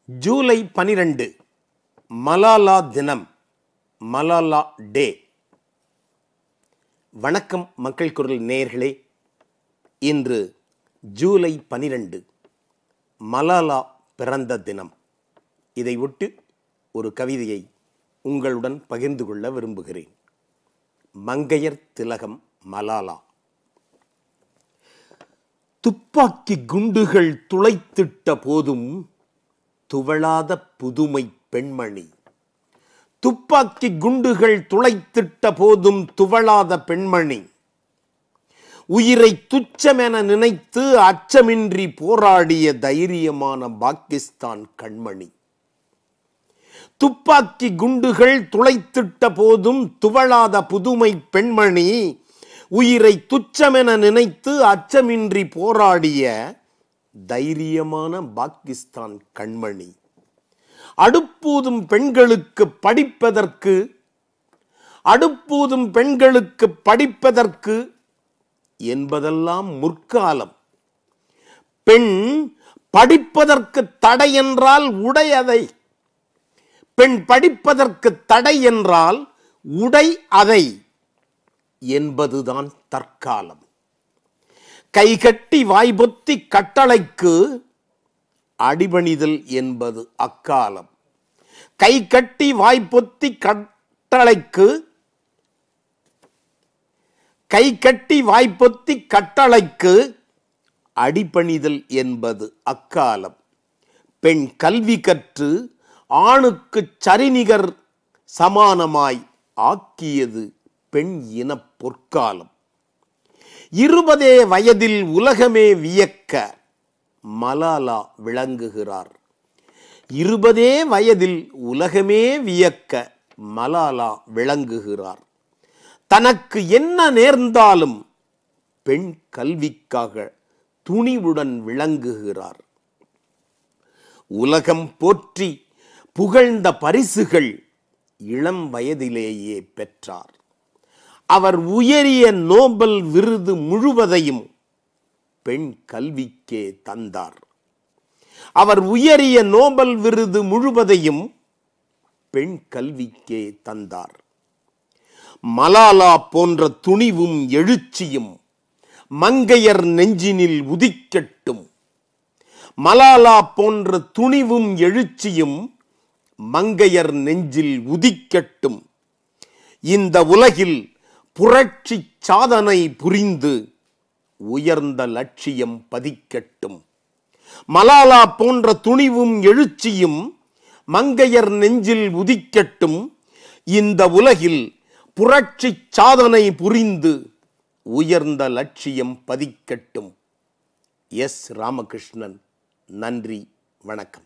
ஜூலை பனிரெண்டு மலாலா தினம் மலாலா டே வணக்கம் மக்கள் குரல் நேயர்களே இன்று ஜூலை பனிரெண்டு மலாலா பிறந்த தினம் இதை ஒட்டு ஒரு கவிதையை உங்களுடன் பகிர்ந்து கொள்ள விரும்புகிறேன் மங்கையர் திலகம் மலாலா துப்பாக்கி குண்டுகள் துளைத்திட்ட போதும் துவளாத புதுமை பெண்மணி துப்பாக்கி குண்டுகள் துளைத்திட்ட போதும் துவளாத பெண்மணி உயிரை துச்சமென நினைத்து அச்சமின்றி போராடிய தைரியமான பாகிஸ்தான் கண்மணி துப்பாக்கி குண்டுகள் துளைத்திட்ட போதும் துவளாத புதுமை பெண்மணி உயிரை துச்சமென நினைத்து அச்சமின்றி போராடிய தைரியமான பாகிஸ்தான் கண்மணி அடுப்பூதும் பெண்களுக்கு படிப்பதற்கு அடுப்பூதும் பெண்களுக்கு படிப்பதற்கு என்பதெல்லாம் முற்காலம் பெண் படிப்பதற்கு தடை என்றால் உடையதை பெண் படிப்பதற்கு தடை என்றால் உடை அதை என்பதுதான் தற்காலம் கைகட்டி வாய்பொத்தி கட்டளைக்கு அடிபணிதல் என்பது அக்காலம் கை கட்டி வாய்ப்பொத்தி கட்டளைக்கு கை கட்டி வாய்ப்பொத்தி கட்டளைக்கு அடிபணிதல் என்பது அக்காலம் பெண் கல்வி கற்று ஆணுக்கு சரிநிகர் சமானமாய் ஆக்கியது பெண் இன பொற்காலம் இருபதே வயதில் உலகமே வியக்க மலாலா விளங்குகிறார் இருபதே வயதில் உலகமே வியக்க மலாலா விளங்குகிறார் தனக்கு என்ன நேர்ந்தாலும் பெண் கல்விக்காக துணிவுடன் விளங்குகிறார் உலகம் போற்றி புகழ்ந்த பரிசுகள் இளம் வயதிலேயே பெற்றார் அவர் உயரிய நோபல் விருது முழுவதையும் பெண் கல்விக்கே தந்தார் அவர் உயரிய நோபல் விருது முழுவதையும் பெண் கல்விக்கே தந்தார் மலாலா போன்ற துணிவும் எழுச்சியும் மங்கையர் நெஞ்சினில் உதிக்கட்டும் மலாலா போன்ற துணிவும் எழுச்சியும் மங்கையர் நெஞ்சில் உதிக்கட்டும் இந்த உலகில் புரட்சி சாதனை புரிந்து உயர்ந்த லட்சியம் பதிக்கட்டும் மலாலா போன்ற துணிவும் எழுச்சியும் மங்கையர் நெஞ்சில் உதிக்கட்டும் இந்த உலகில் புரட்சி சாதனை புரிந்து உயர்ந்த லட்சியம் பதிக்கட்டும் எஸ் ராமகிருஷ்ணன் நன்றி வணக்கம்